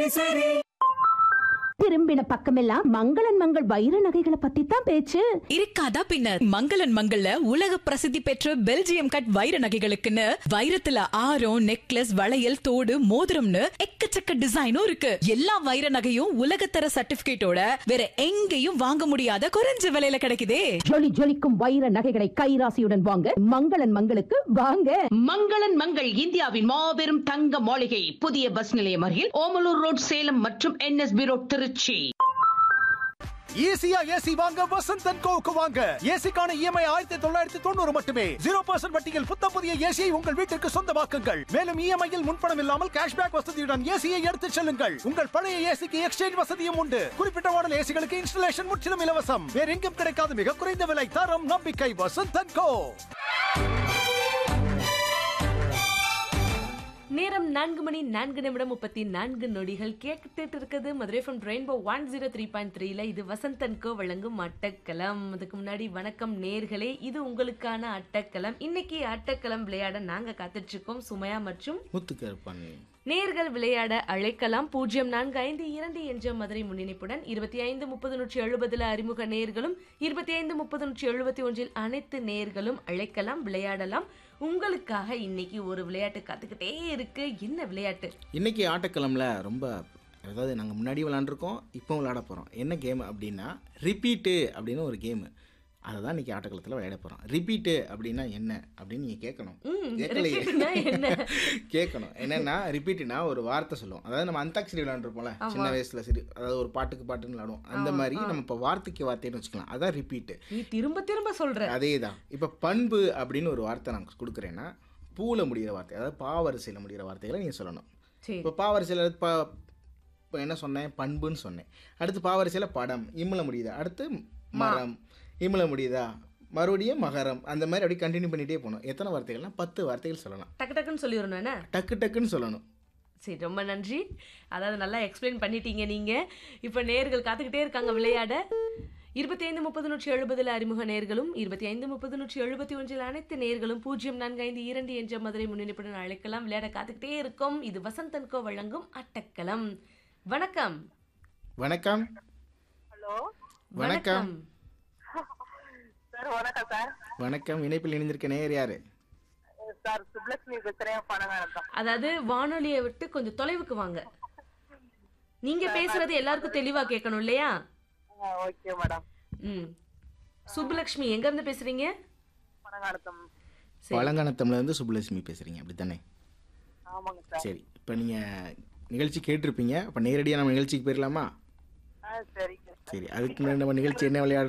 திரும்பின பக்கமெல்லாம் மங்களன் மங்கள் வைர நகைகளை பத்தி தான் பேச்சு இருக்காதா பின்ன மங்களன் மங்கள்ல உலக பிரசித்தி பெற்ற பெல்ஜியம் கட் வைர நகைகளுக்குன்னு வைரத்துல ஆரம் நெக்லஸ் வளையல் தோடு மோதிரம்னு எக்கச்சக்க டிசைனும் இருக்கு எல்லா வைர நகையும் உலகத்தர சர்டிபிகேட்டோட வேற எங்கேயும் வாங்க முடியாத குறைஞ்ச விலையில கிடைக்குதே ஜொலி ஜொலிக்கும் வைர நகைகளை கைராசியுடன் வாங்க மங்களன் மங்களுக்கு வாங்க மங்களன் மங்கள் இந்தியாவின் மாபெரும் தங்க மாளிகை புதிய பஸ் நிலையம் அருகில் ஓமலூர் ரோட் சேலம் மற்றும் என்எஸ்பி ரோட் திருச்சி ஈஸியா ஏசி வாங்க வசந்த் அண்ட் கோவுக்கு வாங்க ஏசிக்கான இஎம்ஐ ஆயிரத்தி தொள்ளாயிரத்தி தொண்ணூறு மட்டுமே ஜீரோ பர்சன்ட் வட்டியில் புத்தம் புதிய ஏசியை உங்கள் வீட்டிற்கு சொந்தமாக்குங்கள் மேலும் இஎம்ஐயில் முன்பணம் இல்லாமல் கேஷ்பேக் வசதியுடன் ஏசியை எடுத்துச் செல்லுங்கள் உங்கள் பழைய ஏசிக்கு எக்ஸ்சேஞ்ச் வசதியும் உண்டு குறிப்பிட்ட மாடல் ஏசிகளுக்கு இன்ஸ்டலேஷன் முற்றிலும் இலவசம் வேற எங்கும் கிடைக்காத மிக குறைந்த விலை தரம் நம்பிக்கை வசந்த் அண்ட் கோ நேரம் நான்கு மணி நான்கு நிமிடம் முப்பத்தி நான்கு நொடிகள் கேட்டுட்டு இருக்குது Madurai from rainbow one zero three point த்ரீல இது வசந்தன்கோ வழங்கும் அட்டக்களம் அதுக்கு முன்னாடி வணக்கம் நேர்களே இது உங்களுக்கான அட்டக்களம் இன்னைக்கு அட்டக்களம் விளையாட நாங்க காத்துட்டு இருக்கோம் சுமையா மற்றும் முத்துக்கருப்பன் நேர்கள் விளையாட அழைக்கலாம் பூஜ்ஜியம் நான்கு ஐந்து இரண்டு என்ற மதுரை முன்னிணைப்புடன் இருபத்தி ஐந்து முப்பது நூற்றி எழுபதுல அறிமுக நேர்களும் இருபத்தி ஐந்து முப்பது நூற்றி எழுபத்தி ஒன்றில் அனைத்து நேர்களும் அழைக்கலாம் விளையாடலாம் உங்களுக்காக இன்னைக்கு ஒரு விளையாட்டு காத்துக்கிட்டே இருக்கு என்ன விளையாட்டு இன்னைக்கு ஆட்டக்கிழமில் ரொம்ப அதாவது நாங்கள் முன்னாடி விளாண்டுருக்கோம் இப்போ விளையாட போகிறோம் என்ன கேம் அப்படின்னா ரிப்பீட்டு அப்படின்னு ஒரு கேமு அதை தான் இன்னைக்கு ஆட்டக்களத்தில் விளையாட போகிறோம் ரிப்பீட்டு அப்படின்னா என்ன அப்படின்னு நீங்கள் கேட்கணும் ம், கேட்கலையே repeatனா என்ன? கேட்கணும் என்னன்னா ரிப்பீட்டுனா ஒரு வார்த்தை சொல்லுவோம் அதாவது நம்ம அந்தாக்ஷரி விளாண்டுருப்போம்ல சின்ன வயசில் சரி அதாவது ஒரு பாட்டுக்கு பாட்டுன்னு விளாடுவோம் அந்த மாதிரி நம்ம இப்போ வார்த்தைக்கு வார்த்தைன்னு வச்சுக்கலாம் அதான் ரிப்பீட்டு நீ திரும்ப திரும்ப சொல்ற அதே தான் இப்போ பண்பு அப்படின்னு ஒரு வார்த்தை நான் கொடுக்குறேன்னா பூவில் முடிகிற வார்த்தை அதாவது பாவரிசையில் முடிகிற வார்த்தைகளை நீங்கள் சொல்லணும் சரி இப்போ பாவரிசையில் ப இப்போ என்ன சொன்னேன் பண்புன்னு சொன்னேன் அடுத்து பாவரிசையில் படம் இம்மில் முடியுதா அடுத்து மரம் இம்மில் முடியுதா மறுபடியும் மகரம் அந்த மாதிரி அப்படியே கண்டினியூ பண்ணிகிட்டே போகணும் எத்தனை வார்த்தைகள்னா பத்து வார்த்தைகள் சொல்லலாம் டக்கு டக்குன்னு சொல்லிடணும் என்ன டக்கு டக்குன்னு சொல்லணும் சரி ரொம்ப நன்றி அதாவது நல்லா எக்ஸ்பிளைன் பண்ணிட்டீங்க நீங்க இப்போ நேர்கள் காத்துக்கிட்டே இருக்காங்க விளையாட இருபத்தி ஐந்து முப்பது நூற்றி எழுபதுல அறிமுக நேர்களும் இருபத்தி ஐந்து முப்பது நூற்றி எழுபத்தி ஒன்றில் அனைத்து நேர்களும் பூஜ்ஜியம் நான்கு ஐந்து இரண்டு என்ற மதுரை முன்னிலைப்புடன் அழைக்கலாம் விளையாட காத்துக்கிட்டே இருக்கும் இது வசந்தன்கோ வழங்கும் அட்டக்களம் வணக்கம் வணக்கம் ஹலோ வணக்கம் சார் வணக்கம் சார் வணக்கம் இணைப்பில் இணைந்திருக்க நேயர் யாரு சார் சுப்லட்சுமி பேசுறேன் பணம் தான் அதாவது வானொலியை விட்டு கொஞ்சம் தொலைவுக்கு வாங்க நீங்க பேசுறது எல்லாருக்கும் தெளிவா கேட்கணும் இல்லையா ஓகே மேடம் ம் சுப்புலக்ஷ்மி எங்க இருந்து பேசுறீங்க பணங்கானத்தம் சரி. பழங்கானத்தம்லேருந்து சுப்புலட்சுமி பேசுகிறீங்க அப்படி தானே ஆமாங்க சார் சரி இப்போ நீங்கள் நிகழ்ச்சி கேட்டிருப்பீங்க அப்போ நேரடியாக நம்ம நிகழ்ச்சிக்கு போயிடலாமா ஆ சரிங்க சரி அதுக்கு முன்னாடி நம்ம நிகழ்ச்சி என்ன விளையாடு